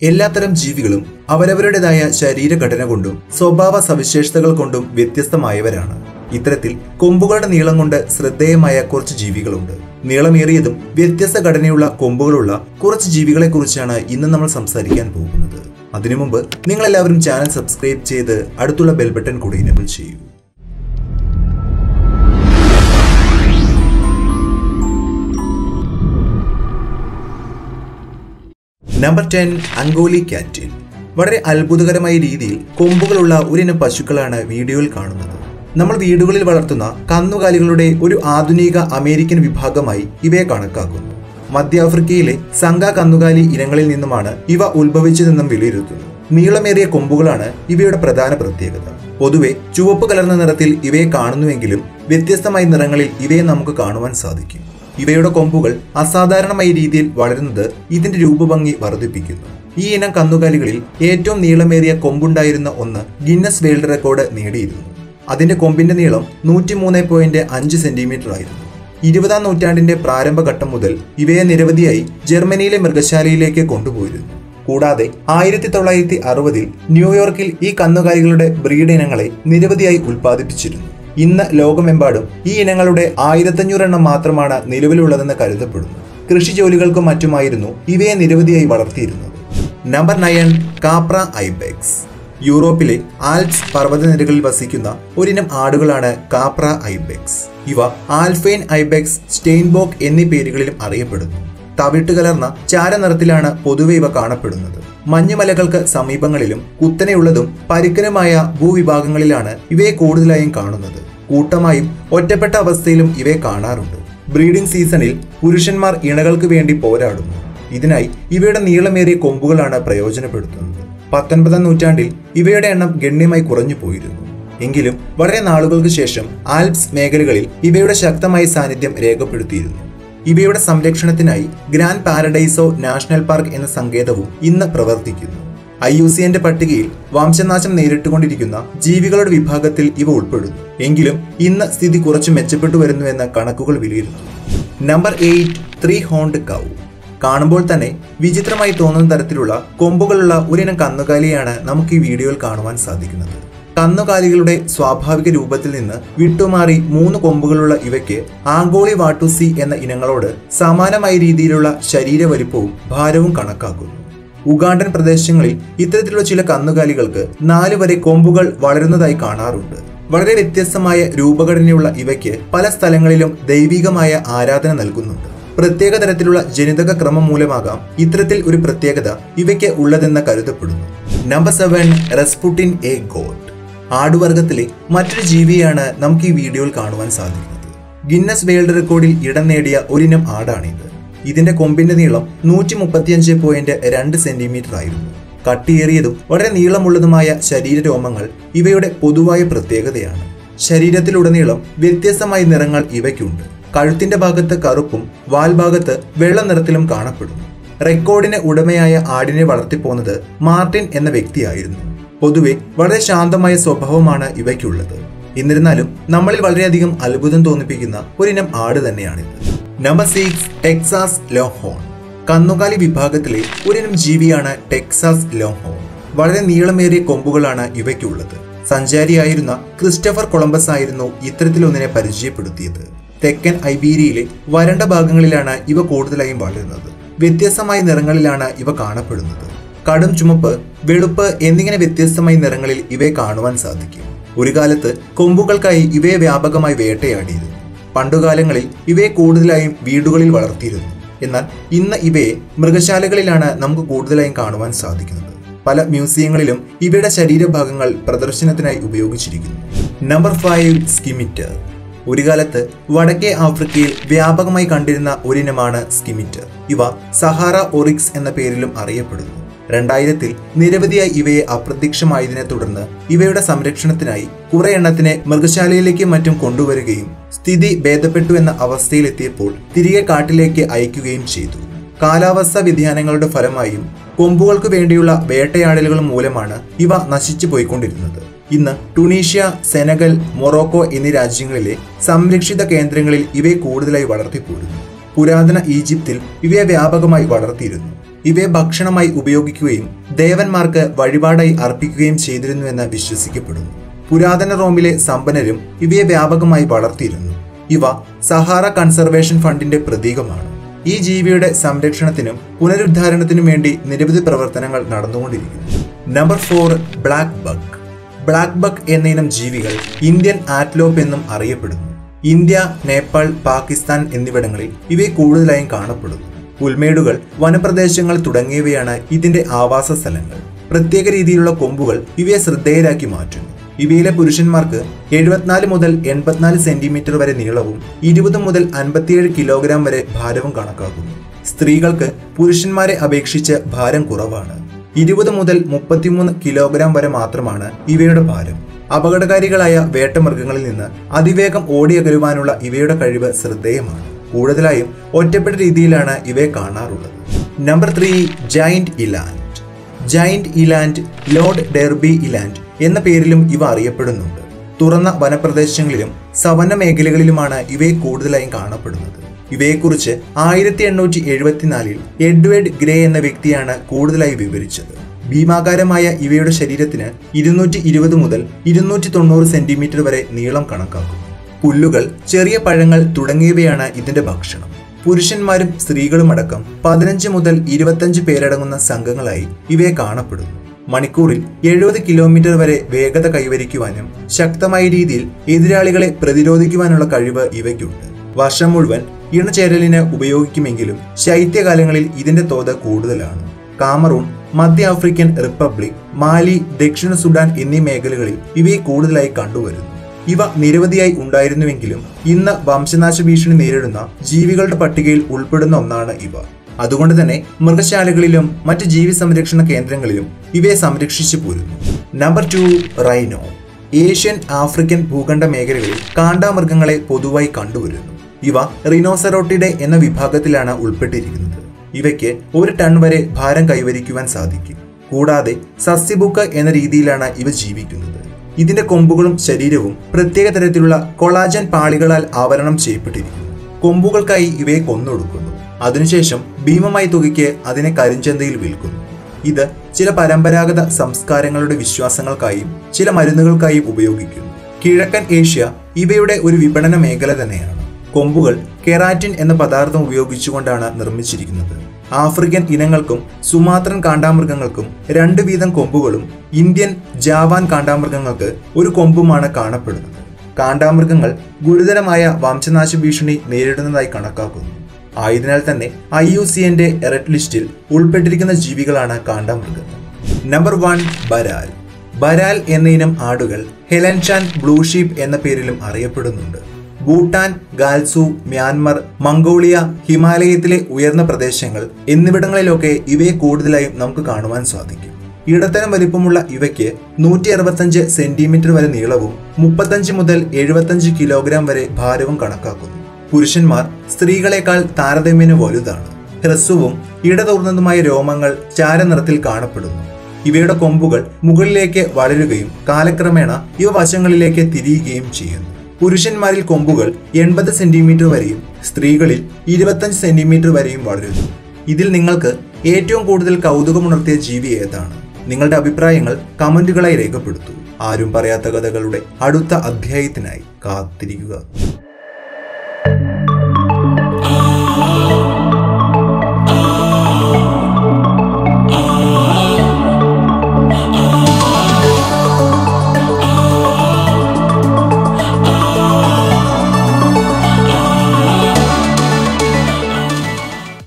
എല്ലാത്തരം ജീവികളും അവരവരുടേതായ ശരീരഘടന കൊണ്ടും സ്വഭാവ സവിശേഷതകൾ കൊണ്ടും വ്യത്യസ്തമായവരാണ് ഇത്തരത്തിൽ കൊമ്പുകളുടെ നീളം കൊണ്ട് ശ്രദ്ധേയമായ കുറച്ച് ജീവികളുണ്ട് നീളമേറിയതും വ്യത്യസ്ത ഘടനയുള്ള കൊമ്പുകളുള്ള കുറച്ച് ജീവികളെ കുറിച്ചാണ് ഇന്ന് നമ്മൾ സംസാരിക്കാൻ പോകുന്നത് അതിനു മുമ്പ് നിങ്ങൾ എല്ലാവരും ചാനൽ സബ്സ്ക്രൈബ് ചെയ്ത് അടുത്തുള്ള ബെൽ ബട്ടൺ കൂടി എനേബിൾ ചെയ്യൂ നമ്പർ ടെൻ അങ്കോലി കാറ്റിൽ വളരെ അത്ഭുതകരമായ രീതിയിൽ കൊമ്പുകളുള്ള ഒരിനം പശുക്കളാണ് വീഡിയോയിൽ കാണുന്നത് നമ്മൾ വീടുകളിൽ വളർത്തുന്ന കന്നുകാലികളുടെ ഒരു ആധുനിക അമേരിക്കൻ വിഭാഗമായി ഇവയെ കണക്കാക്കുന്നു മധ്യാഫ്രിക്കയിലെ സംഘ കന്നുകാലി ഇനങ്ങളിൽ നിന്നുമാണ് ഇവ ഉത്ഭവിച്ചതെന്നും വിലയിരുത്തുന്നു നീളമേറിയ കൊമ്പുകളാണ് ഇവയുടെ പ്രധാന പ്രത്യേകത പൊതുവെ ചുവപ്പ് കലർന്ന നിറത്തിൽ ഇവയെ കാണുന്നുവെങ്കിലും വ്യത്യസ്തമായ നിറങ്ങളിൽ ഇവയെ നമുക്ക് കാണുവാൻ സാധിക്കും ഇവയുടെ കൊമ്പുകൾ അസാധാരണമായ രീതിയിൽ വളരുന്നത് ഇതിന്റെ രൂപഭംഗി വർദ്ധിപ്പിക്കുന്നു ഈ ഇനം കന്നുകാലികളിൽ ഏറ്റവും നീളമേറിയ കൊമ്പുണ്ടായിരുന്ന ഒന്ന് ഗിന്നസ് വേൾഡ് റെക്കോർഡ് നേടിയിരുന്നു അതിന്റെ കൊമ്പിന്റെ നീളം നൂറ്റിമൂന്ന് പോയിന്റ് അഞ്ച് സെന്റിമീറ്റർ ആയിരുന്നു ഇരുപതാം നൂറ്റാണ്ടിന്റെ പ്രാരംഭഘട്ടം മുതൽ ഇവയെ നിരവധിയായി ജർമ്മനിയിലെ മൃഗശാലയിലേക്ക് കൊണ്ടുപോയിരുന്നു കൂടാതെ ആയിരത്തി തൊള്ളായിരത്തി അറുപതിൽ ന്യൂയോർക്കിൽ ഈ കന്നുകാലികളുടെ ബ്രീഡ് ഇനങ്ങളെ നിരവധിയായി ഉൽപ്പാദിപ്പിച്ചിരുന്നു ഇന്ന് ലോകമെമ്പാടും ഈ ഇനങ്ങളുടെ ആയിരത്തഞ്ഞൂറെണ്ണം മാത്രമാണ് നിലവിലുള്ളതെന്ന് കരുതപ്പെടുന്നു കൃഷി ജോലികൾക്കും മറ്റുമായിരുന്നു ഇവയെ നിരവധിയായി വളർത്തിയിരുന്നത് നമ്പർ നയൻ കാപ്ര ഐബെക്സ് യൂറോപ്പിലെ ആൽപ്സ് പർവ്വതനിരകളിൽ വസിക്കുന്ന ഒരിനം ആടുകളാണ് കാപ്ര ഐബെക്സ് ഇവ ആൽഫൈൻ ഐബെക്സ് സ്റ്റെയിൻബോക്ക് എന്നീ പേരുകളിലും അറിയപ്പെടുന്നു തവിട്ട് കലർന്ന ചാരനിറത്തിലാണ് പൊതുവെ ഇവ കാണപ്പെടുന്നത് മഞ്ഞുമലകൾക്ക് സമീപങ്ങളിലും കുത്തനെയുള്ളതും പരുക്കനുമായ ഭൂവിഭാഗങ്ങളിലാണ് ഇവയെ കൂടുതലായും കാണുന്നത് കൂട്ടമായും ഒറ്റപ്പെട്ട അവസ്ഥയിലും ഇവയെ കാണാറുണ്ട് ബ്രീഡിംഗ് സീസണിൽ പുരുഷന്മാർ ഇണകൾക്ക് വേണ്ടി പോരാടുന്നു ഇതിനായി ഇവയുടെ നീളമേറിയ കൊമ്പുകളാണ് പ്രയോജനപ്പെടുത്തുന്നത് പത്തൊൻപതാം നൂറ്റാണ്ടിൽ ഇവയുടെ എണ്ണം ഗണ്യമായി കുറഞ്ഞു പോയിരുന്നു എങ്കിലും വളരെ നാളുകൾക്ക് ശേഷം ആൽപ്സ് മേഖലകളിൽ ഇവയുടെ ശക്തമായ സാന്നിധ്യം രേഖപ്പെടുത്തിയിരുന്നു ഇവയുടെ സംരക്ഷണത്തിനായി ഗ്രാൻഡ് പാരഡൈസോ നാഷണൽ പാർക്ക് എന്ന സങ്കേതവും ഇന്ന് പ്രവർത്തിക്കുന്നു ഐ യു സി എന്റെ പട്ടികയിൽ വംശനാശം നേരിട്ടുകൊണ്ടിരിക്കുന്ന ജീവികളുടെ വിഭാഗത്തിൽ ഇവ ഉൾപ്പെടുന്നു എങ്കിലും ഇന്ന് സ്ഥിതി കുറച്ച് മെച്ചപ്പെട്ടു വരുന്നുവെന്ന് കണക്കുകൾ വിലയിരുത്തുന്നു number eight three horned cow കാണുമ്പോൾ തന്നെ വിചിത്രമായി തോന്നുന്ന തരത്തിലുള്ള കൊമ്പുകളുള്ള ഒരിനം കന്നുകാലിയാണ് നമുക്ക് ഈ വീഡിയോയിൽ കാണുവാൻ സാധിക്കുന്നത് കന്നുകാലികളുടെ സ്വാഭാവിക രൂപത്തിൽ നിന്ന് വിട്ടുമാറി മൂന്ന് കൊമ്പുകളുള്ള ഇവയ്ക്ക് ആംഗോളി വാട്ടുസി എന്ന ഇനങ്ങളോട് സമാനമായ രീതിയിലുള്ള ശരീര വലിപ്പവും ഭാരവും കണക്കാക്കുന്നു ഉഗാണ്ടൻ പ്രദേശങ്ങളിൽ ഇത്തരത്തിലുള്ള ചില കന്നുകാലികൾക്ക് നാല് വരെ കൊമ്പുകൾ വളരുന്നതായി കാണാറുണ്ട് വളരെ വ്യത്യസ്തമായ രൂപഘടനയുള്ള ഇവയ്ക്ക് പല സ്ഥലങ്ങളിലും ദൈവികമായ ആരാധന നൽകുന്നുണ്ട് പ്രത്യേക തരത്തിലുള്ള ജനിതക ക്രമം മൂലമാകാം ഇത്തരത്തിൽ ഒരു പ്രത്യേകത ഇവയ്ക്ക് ഉള്ളതെന്ന് കരുതപ്പെടുന്നു number seven Rasputin a goat ആടുവർഗത്തിലെ മറ്റൊരു ജീവിയാണ് നമുക്ക് ഈ വീഡിയോയിൽ കാണുവാൻ സാധിക്കുന്നത് ഗിന്നസ് വേൾഡ് റെക്കോർഡിൽ ഇടം നേടിയ ഒരിനം ആടാണിത് ഇതിന്റെ കൊമ്പിന്റെ നീളം നൂറ്റി മുപ്പത്തിയഞ്ച് പോയിന്റ് രണ്ട് സെന്റിമീറ്റർ ആയിരുന്നു കട്ടിയേറിയതും വളരെ നീളമുള്ളതുമായ ശരീരരോമങ്ങൾ ഇവയുടെ പൊതുവായ പ്രത്യേകതയാണ് ശരീരത്തിലുടനീളം വ്യത്യസ്തമായ നിറങ്ങൾ ഇവയ്ക്കുണ്ട് കഴുത്തിന്റെ ഭാഗത്ത് കറുപ്പും വാൽഭാഗത്ത് വെള്ള നിറത്തിലും കാണപ്പെടുന്നു റെക്കോർഡിന് ഉടമയായ ആടിനെ വളർത്തിപ്പോന്നത് മാർട്ടിൻ എന്ന വ്യക്തിയായിരുന്നു പൊതുവെ വളരെ ശാന്തമായ സ്വഭാവമാണ് ഇവയ്ക്കുള്ളത് എന്നിരുന്നാലും നമ്മളിൽ വളരെയധികം അത്ഭുതം തോന്നിപ്പിക്കുന്ന ഒരിനം ആട് തന്നെയാണിത് നമ്പർ സിക്സ് ടെക്സാസ് ലോഹോൺ കന്നുകാലി വിഭാഗത്തിലെ ഒരിനം ജീവിയാണ് ടെക്സാസ് ലോഹോൺ വളരെ നീളമേറിയ കൊമ്പുകളാണ് ഇവയ്ക്കുള്ളത് സഞ്ചാരിയായിരുന്ന ക്രിസ്റ്റഫർ കൊളംബസ് ആയിരുന്നു ഇത്തരത്തിലൊന്നിനെ പരിചയപ്പെടുത്തിയത് തെക്കൻ ഐബീരിയയിലെ വരണ്ട ഭാഗങ്ങളിലാണ് ഇവ കൂടുതലായും വളരുന്നത് വ്യത്യസ്തമായ നിറങ്ങളിലാണ് ഇവ കാണപ്പെടുന്നത് കടും ചുമപ്പ് വെളുപ്പ് എന്നിങ്ങനെ വ്യത്യസ്തമായ നിറങ്ങളിൽ ഇവയെ കാണുവാൻ സാധിക്കും ഒരു കാലത്ത് കൊമ്പുകൾക്കായി ഇവയെ വ്യാപകമായി വേട്ടയാടിയിരുന്നു പണ്ടുകാലങ്ങളിൽ ഇവയെ കൂടുതലായും വീടുകളിൽ വളർത്തിയിരുന്നു എന്നാൽ ഇന്ന് ഇവയെ മൃഗശാലകളിലാണ് നമുക്ക് കൂടുതലായും കാണുവാൻ സാധിക്കുന്നത് പല മ്യൂസിയങ്ങളിലും ഇവയുടെ ശരീരഭാഗങ്ങൾ പ്രദർശനത്തിനായി ഉപയോഗിച്ചിരിക്കുന്നു നമ്പർ ഫൈവ് സ്കിമിറ്റർ ഒരു കാലത്ത് വടക്കേ ആഫ്രിക്കയിൽ വ്യാപകമായി കണ്ടിരുന്ന ഒരിനമാണ് സ്കിമിറ്റർ ഇവ സഹാറ ഒറിക്സ് എന്ന പേരിലും അറിയപ്പെടുന്നു രണ്ടായിരത്തിൽ നിരവധിയായി ഇവയെ അപ്രത്യക്ഷമായതിനെ തുടർന്ന് ഇവയുടെ സംരക്ഷണത്തിനായി കുറെ എണ്ണത്തിനെ മൃഗശാലയിലേക്കും മറ്റും കൊണ്ടുവരികയും സ്ഥിതി ഭേദപ്പെട്ടു എന്ന അവസ്ഥയിലെത്തിയപ്പോൾ തിരികെ കാട്ടിലേക്ക് അയക്കുകയും ചെയ്തു കാലാവസ്ഥാ വ്യതിയാനങ്ങളുടെ ഫലമായും കൊമ്പുകൾക്ക് വേണ്ടിയുള്ള വേട്ടയാടലുകൾ മൂലമാണ് ഇവ നശിച്ചു പോയിക്കൊണ്ടിരുന്നത് ഇന്ന് ടുണീഷ്യ സെനഗൽ മൊറോക്കോ എന്നീ രാജ്യങ്ങളിലെ സംരക്ഷിത കേന്ദ്രങ്ങളിൽ ഇവയെ കൂടുതലായി വളർത്തിപ്പോരുന്നു പുരാതന ഈജിപ്തിൽ ഇവയെ വ്യാപകമായി വളർത്തിയിരുന്നു ഇവയെ ഭക്ഷണമായി ഉപയോഗിക്കുകയും ദേവന്മാർക്ക് വഴിപാടായി അർപ്പിക്കുകയും ചെയ്തിരുന്നുവെന്ന് വിശ്വസിക്കപ്പെടുന്നു പുരാതന റോമിലെ സമ്പന്നരും ഇവയെ വ്യാപകമായി വളർത്തിയിരുന്നു ഇവ സഹാറ കൺസർവേഷൻ ഫണ്ടിന്റെ പ്രതീകമാണ് ഈ ജീവിയുടെ സംരക്ഷണത്തിനും പുനരുദ്ധാരണത്തിനും വേണ്ടി നിരവധി പ്രവർത്തനങ്ങൾ നടന്നുകൊണ്ടിരിക്കുന്നു number four blackbuck blackbuck എന്നയിനം ജീവികൾ ഇന്ത്യൻ ആറ്റ്ലോപ്പ് എന്നും അറിയപ്പെടുന്നു ഇന്ത്യ നേപ്പാൾ പാകിസ്ഥാൻ എന്നിവിടങ്ങളിൽ ഇവയെ കൂടുതലായും കാണപ്പെടുന്നു പുൽമേടുകൾ വനപ്രദേശങ്ങൾ തുടങ്ങിയവയാണ് ഇതിന്റെ ആവാസ സ്ഥലങ്ങൾ പ്രത്യേക രീതിയിലുള്ള കൊമ്പുകൾ ഇവയെ ശ്രദ്ധേയരാക്കി മാറ്റുന്നു ഇവയിലെ പുരുഷന്മാർക്ക് എഴുപത്തിനാല് മുതൽ എൺപത്തിനാല് സെന്റിമീറ്റർ വരെ നീളവും ഇരുപത് മുതൽ അൻപത്തിയേഴ് കിലോഗ്രാം വരെ ഭാരവും കണക്കാക്കുന്നു സ്ത്രീകൾക്ക് പുരുഷന്മാരെ അപേക്ഷിച്ച് ഭാരം കുറവാണ് ഇരുപത് മുതൽ മുപ്പത്തിമൂന്ന് കിലോഗ്രാം വരെ മാത്രമാണ് ഇവയുടെ ഭാരം അപകടകാരികളായ വേട്ടമൃഗങ്ങളിൽ നിന്ന് അതിവേഗം ഓടിയകലുവാനുള്ള ഇവയുടെ കഴിവ് ശ്രദ്ധേയമാണ് കൂടുതലായും ഒറ്റപ്പെട്ട രീതിയിലാണ് ഇവയെ കാണാറുള്ളത് number three giant eland giant eland Lord Derby eland എന്ന പേരിലും ഇവ അറിയപ്പെടുന്നുണ്ട് തുറന്ന വനപ്രദേശങ്ങളിലും സവന്ന മേഖലകളിലുമാണ് ഇവയെ കൂടുതലായും കാണപ്പെടുന്നത് ഇവയെക്കുറിച്ച് ആയിരത്തി എണ്ണൂറ്റി എഴുപത്തിനാലിൽ എഡ്വേർഡ് ഗ്രേ എന്ന വ്യക്തിയാണ് കൂടുതലായി വിവരിച്ചത് ഭീമാകാരമായ ഇവയുടെ ശരീരത്തിന് ഇരുന്നൂറ്റി ഇരുപത് മുതൽ ഇരുന്നൂറ്റി തൊണ്ണൂറ് സെന്റിമീറ്റർ വരെ നീളം കണക്കാക്കും പുല്ലുകൾ ചെറിയ പഴങ്ങൾ തുടങ്ങിയവയാണ് ഇതിന്റെ ഭക്ഷണം പുരുഷന്മാരും സ്ത്രീകളുമടക്കം പതിനഞ്ച് മുതൽ ഇരുപത്തഞ്ച് പേരടങ്ങുന്ന സംഘങ്ങളായി ഇവയെ കാണപ്പെടുന്നു മണിക്കൂറിൽ എഴുപത് കിലോമീറ്റർ വരെ വേഗത കൈവരിക്കുവാനും ശക്തമായ രീതിയിൽ എതിരാളികളെ പ്രതിരോധിക്കുവാനുള്ള കഴിവ് ഇവയ്ക്കുണ്ട് വർഷം മുഴുവൻ ഇണചേരലിന് ഉപയോഗിക്കുമെങ്കിലും ശൈത്യകാലങ്ങളിൽ ഇതിന്റെ തോത് കൂടുതലാണ് കാമറൂൺ മധ്യ ആഫ്രിക്കൻ റിപ്പബ്ലിക് മാലി ദക്ഷിണ സുഡാൻ എന്നീ മേഖലകളിൽ ഇവയെ കൂടുതലായി കണ്ടുവരുന്നു ഇവ നിരവധിയായി ഉണ്ടായിരുന്നുവെങ്കിലും ഇന്ന് വംശനാശ ഭീഷണി നേരിടുന്ന ജീവികളുടെ പട്ടികയിൽ ഉൾപ്പെടുന്ന ഒന്നാണ് ഇവ അതുകൊണ്ട് തന്നെ മൃഗശാലകളിലും മറ്റ് ജീവി സംരക്ഷണ കേന്ദ്രങ്ങളിലും ഇവയെ സംരക്ഷിച്ചു പോരുന്നു number two rhino Asian African ഭൂഖണ്ഡ മേഖലകളിൽ കാണ്ടാമൃഗങ്ങളെ പൊതുവായി കണ്ടുവരുന്നു ഇവ റിനോസറോട്ടിഡെ എന്ന വിഭാഗത്തിലാണ് ഉൾപ്പെട്ടിരിക്കുന്നത് ഇവയ്ക്ക് ഒരു ടൺ വരെ ഭാരം കൈവരിക്കുവാൻ സാധിക്കും കൂടാതെ സസ്യബുക്ക് എന്ന രീതിയിലാണ് ഇവ ജീവിക്കുന്നത് ഇതിന്റെ കൊമ്പുകളും ശരീരവും പ്രത്യേക തരത്തിലുള്ള കൊളാജൻ പാളികളാൽ ആവരണം ചെയ്യപ്പെട്ടിരിക്കുന്നു കൊമ്പുകൾക്കായി ഇവയെ കൊന്നൊടുക്കുന്നു അതിനുശേഷം ഭീമമായ തുകയ്ക്ക് അതിനെ കരിഞ്ചന്തയിൽ വിൽക്കുന്നു ഇത് ചില പരമ്പരാഗത സംസ്കാരങ്ങളുടെ വിശ്വാസങ്ങൾക്കായും ചില മരുന്നുകൾക്കായും ഉപയോഗിക്കുന്നു കിഴക്കൻ ഏഷ്യ ഇവയുടെ ഒരു വിപണന മേഖല തന്നെയാണ് കൊമ്പുകൾ കെറാറ്റിൻ എന്ന പദാർത്ഥം ഉപയോഗിച്ചുകൊണ്ടാണ് നിർമ്മിച്ചിരിക്കുന്നത് ആഫ്രിക്കൻ ഇനങ്ങൾക്കും സുമാത്രൻ കാണ്ടാമൃഗങ്ങൾക്കും രണ്ട് വീതം കൊമ്പുകളും ഇന്ത്യൻ ജാവാൻ കാണ്ടാമൃഗങ്ങൾക്ക് ഒരു കൊമ്പുമാണ് കാണപ്പെടുന്നത് കാണ്ടാമൃഗങ്ങൾ ഗുരുതരമായ വംശനാശ ഭീഷണി നേരിടുന്നതായി കണക്കാക്കുന്നു ആയതിനാൽ തന്നെ ഐ യു സി എന്റെ റെഡ് ലിസ്റ്റിൽ ഉൾപ്പെട്ടിരിക്കുന്ന ജീവികളാണ് കാണ്ടാമൃഗങ്ങൾ നമ്പർ വൺ ബരാൽ ബരാൽ എന്ന ഇനം ആടുകൾ ഹെലൻചാൻ ബ്ലൂ ഷീപ്പ് എന്ന പേരിലും അറിയപ്പെടുന്നുണ്ട് ഭൂട്ടാൻ ഗാൽസു മ്യാൻമർ മംഗോളിയ ഹിമാലയത്തിലെ ഉയർന്ന പ്രദേശങ്ങൾ എന്നിവിടങ്ങളിലൊക്കെ ഇവയെ കൂടുതലായും നമുക്ക് കാണുവാൻ സാധിക്കും ഇടത്തരം വലിപ്പമുള്ള ഇവയ്ക്ക് നൂറ്റി അറുപത്തഞ്ച് സെന്റിമീറ്റർ വരെ നീളവും മുപ്പത്തഞ്ച് മുതൽ എഴുപത്തഞ്ച് കിലോഗ്രാം വരെ ഭാരവും കണക്കാക്കുന്നു പുരുഷന്മാർ സ്ത്രീകളെക്കാൾ താരതമ്യേന വലുതാണ് ഹ്രസ്വവും ഇടതൂർന്നതുമായ രോമങ്ങൾ ചാരനിറത്തിൽ കാണപ്പെടുന്നു ഇവയുടെ കൊമ്പുകൾ മുകളിലേക്ക് വളരുകയും കാലക്രമേണ ഇവ വശങ്ങളിലേക്ക് തിരിയുകയും ചെയ്യുന്നു പുരുഷന്മാരിൽ കൊമ്പുകൾ എൺപത് സെന്റിമീറ്റർ വരെയും സ്ത്രീകളിൽ ഇരുപത്തഞ്ച് സെന്റിമീറ്റർ വരെയും വളരുന്നു ഇതിൽ നിങ്ങൾക്ക് ഏറ്റവും കൂടുതൽ കൗതുകമുണർത്തിയ ജീവി ഏതാണ് നിങ്ങളുടെ അഭിപ്രായങ്ങൾ കമന്റുകളായി രേഖപ്പെടുത്തൂ ആരും പറയാത്ത കഥകളുടെ അടുത്ത അധ്യായത്തിനായി കാത്തിരിക്കുക